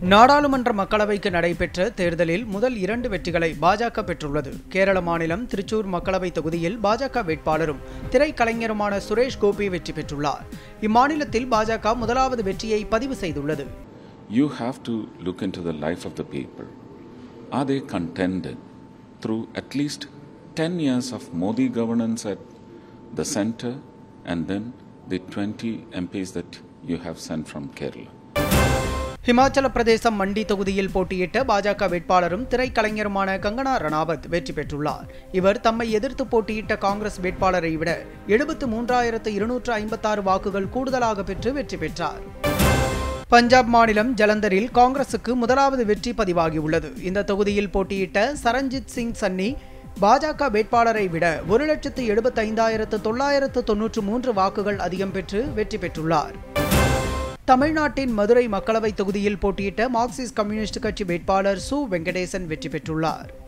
நாடாளுமன்ற மக்களவைக்கு நடைபெற்ற தேர்தலில் முதல் இரண்டு வெற்றிகளை பாஜக பெற்றுள்ளது கேரள மாநிலம் திருச்சூர் மக்களவை தொகுதியில் பாஜக வேட்பாளரும் திரைக்கலைஞருமான சுரேஷ் கோபி வெற்றி பெற்றுள்ளார் இம்மாநிலத்தில் பாஜக முதலாவது வெற்றியை பதிவு செய்துள்ளது You have to look into the life of the people. Are they contented through at least 10 years of Modi governance at the center and then the 20 MPs that you have sent from Kerala? Himachal பிரதேசம் மண்டி தொகுதியில் போட்டியிட்ட பாஜக வேட்பாளரும் திரைக்கலைஞருமான கங்கனா ரணாவத் வெற்றி பெற்றுள்ளார் இவர் தம்மை எதிர்த்து போட்டியிட்ட காங்கிரஸ் வேட்பாளரை விட எழுபத்து மூன்றாயிரத்து இருநூற்று ஐம்பத்தாறு வாக்குகள் கூடுதலாக பெற்று வெற்றி பெற்றார் பஞ்சாப் மாநிலம் ஜலந்தரில் காங்கிரசுக்கு முதலாவது வெற்றி பதிவாகியுள்ளது இந்த தொகுதியில் போட்டியிட்ட சரண்ஜித் சிங் சன்னி பாஜக வேட்பாளரை விட ஒரு லட்சத்து எழுபத்தைந்தாயிரத்து தொள்ளாயிரத்து தொன்னூற்று மூன்று வாக்குகள் அதிகம் பெற்று வெற்றி பெற்றுள்ளார் தமிழ்நாட்டின் மதுரை மக்களவை தொகுதியில் போட்டியிட்ட மார்க்சிஸ்ட் கம்யூனிஸ்ட் கட்சி வேட்பாளர் சு வெங்கடேசன் வெற்றி பெற்றுள்ளார்